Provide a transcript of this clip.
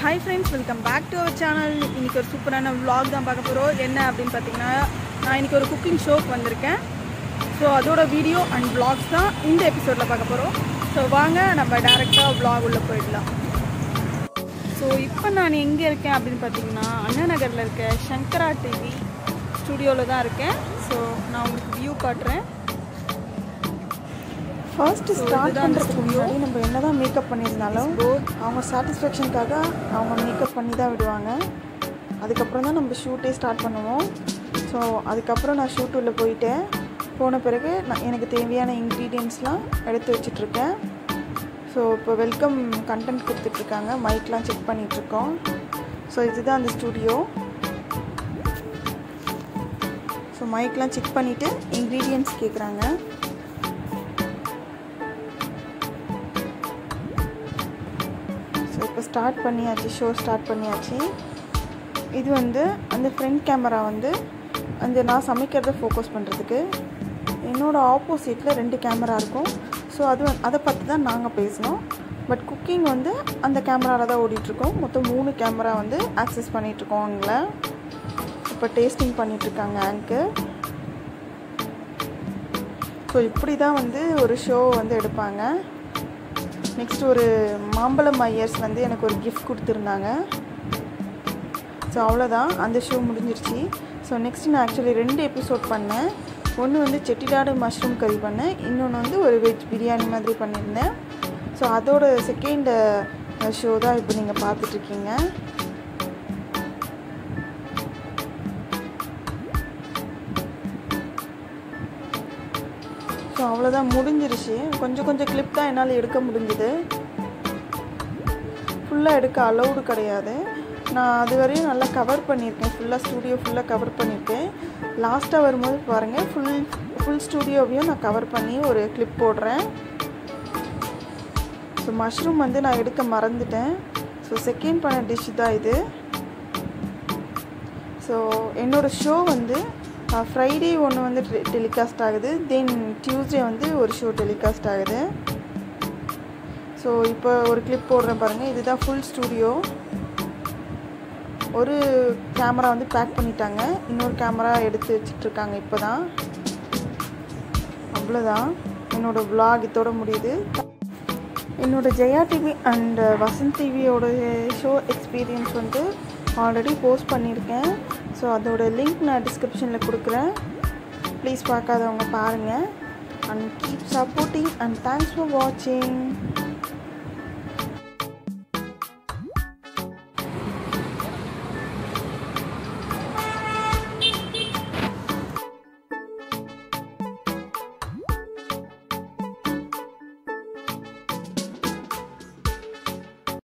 Hi friends welcome back to our channel இன்றைக்கி ஒரு சூப்பரான vlog தான் பார்க்க போகிறோம் என்ன அப்படின்னு பார்த்தீங்கன்னா நான் இன்றைக்கி ஒரு குக்கிங் ஷோக்கு வந்திருக்கேன் ஸோ அதோட வீடியோ அண்ட் vlogs தான் இந்த எபிசோடில் பார்க்க போகிறோம் ஸோ வாங்க நம்ம டேரெக்டாக vlog உள்ள போயிடலாம் ஸோ இப்போ நான் எங்கே இருக்கேன் அப்படின்னு பார்த்தீங்கன்னா அண்ணா நகரில் இருக்க சங்கரா டிவி ஸ்டுடியோவில் தான் இருக்கேன் ஸோ நான் உங்களுக்கு வியூ காட்டுறேன் ஃபர்ஸ்ட் So, ஸ்டார்ட் இதுதான் அந்த பண்ணுறதுக்கு studio. முன்னாடி நம்ம என்னதான் மேக்கப் பண்ணியிருந்தாலும் அவங்க சாட்டிஸ்ஃபேக்ஷனுக்காக அவங்க மேக்கப் பண்ணி தான் விடுவாங்க அதுக்கப்புறம் தான் நம்ம ஷூட்டே ஸ்டார்ட் பண்ணுவோம் ஸோ அதுக்கப்புறம் நான் ஷூட் உள்ள போயிட்டேன் போன பிறகு நான் எனக்கு தேவையான இன்க்ரீடியன்ஸ்லாம் எடுத்து வச்சிட்ருக்கேன் ஸோ இப்போ வெல்கம் கண்டென்ட் கொடுத்துட்ருக்காங்க மைக்லாம் செக் பண்ணிகிட்ருக்கோம் ஸோ இதுதான் அந்த ஸ்டூடியோ ஸோ மைக்லாம் செக் பண்ணிவிட்டு இன்க்ரீடியன்ட்ஸ் கேட்குறாங்க ஸோ இப்போ ஸ்டார்ட் பண்ணியாச்சு ஷோ ஸ்டார்ட் பண்ணியாச்சு இது வந்து அந்த ஃப்ரண்ட் கேமரா வந்து அந்த நான் சமைக்கிறத ஃபோக்கஸ் பண்ணுறதுக்கு என்னோடய ஆப்போசிட்டில் ரெண்டு கேமரா இருக்கும் ஸோ அது வந்து- அதை பற்றி தான் நாங்கள் பேசினோம் பட் குக்கிங் வந்து அந்த கேமராவில் தான் ஓடிட்டுருக்கோம் மொத்தம் மூணு கேமரா வந்து ஆக்சஸ் பண்ணிகிட்ருக்கோம் அவங்கள இப்போ டேஸ்டிங் பண்ணிகிட்ருக்காங்க ஆங்க்கு ஸோ இப்படி தான் வந்து ஒரு ஷோ வந்து எடுப்பாங்க நெக்ஸ்ட் ஒரு மாம்பழம் ஐயர்ஸ் வந்து எனக்கு ஒரு கிஃப்ட் கொடுத்துருந்தாங்க ஸோ அவ்வளோதான் அந்த ஷோ முடிஞ்சிருச்சு ஸோ நெக்ஸ்ட் நான் ஆக்சுவலி ரெண்டு எபிசோட் பண்ணேன் ஒன்று வந்து செட்டிநாடு மஷ்ரூம் கறி பண்ணேன் இன்னொன்று வந்து ஒரு வெஜ் பிரியாணி மாதிரி பண்ணியிருந்தேன் ஸோ அதோட செகண்ட் ஷோ தான் இப்போ நீங்கள் பார்த்துட்ருக்கீங்க ஸோ அவ்வளோதான் முடிஞ்சிருச்சு கொஞ்சம் கொஞ்சம் கிளிப் தான் என்னால் எடுக்க முடிஞ்சுது ஃபுல்லாக எடுக்க அலௌடு கிடையாது நான் அது வரையும் நல்லா கவர் பண்ணியிருக்கேன் ஃபுல்லாக ஸ்டூடியோ ஃபுல்லாக கவர் பண்ணியிருக்கேன் லாஸ்ட்டாக வரும்போது பாருங்கள் ஃபுல் ஃபுல் ஸ்டூடியோவையும் நான் கவர் பண்ணி ஒரு கிளிப் போடுறேன் ஸோ மஷ்ரூம் வந்து நான் எடுக்க மறந்துட்டேன் ஸோ செகண்ட் பண்ண டிஷ் தான் இது ஸோ என்னோடய ஷோ வந்து ஃப்ரைடே ஒன்று வந்து டெலிகாஸ்ட் ஆகுது தென் டியூஸ்டே வந்து ஒரு ஷோ டெலிகாஸ்ட் ஆகுது ஸோ இப்போ ஒரு கிளிப் போடுறேன் பாருங்கள் இதுதான் ஃபுல் ஸ்டூடியோ ஒரு கேமரா வந்து பேக் பண்ணிட்டாங்க இன்னொரு கேமரா எடுத்து வச்சிட்ருக்காங்க இப்போ தான் அவ்வளோதான் என்னோடய vlog இதோட முடியுது என்னோட ஜெயா டிவி அண்ட் வசந்த் டிவியோட ஷோ எக்ஸ்பீரியன்ஸ் வந்து ஆல்ரெடி போஸ்ட் பண்ணியிருக்கேன் ஸோ அதோட லிங்க் நான் டிஸ்கிரிப்ஷனில் கொடுக்குறேன் ப்ளீஸ் பார்க்காதவங்க பாருங்கள் and keep supporting and thanks for வாட்சிங்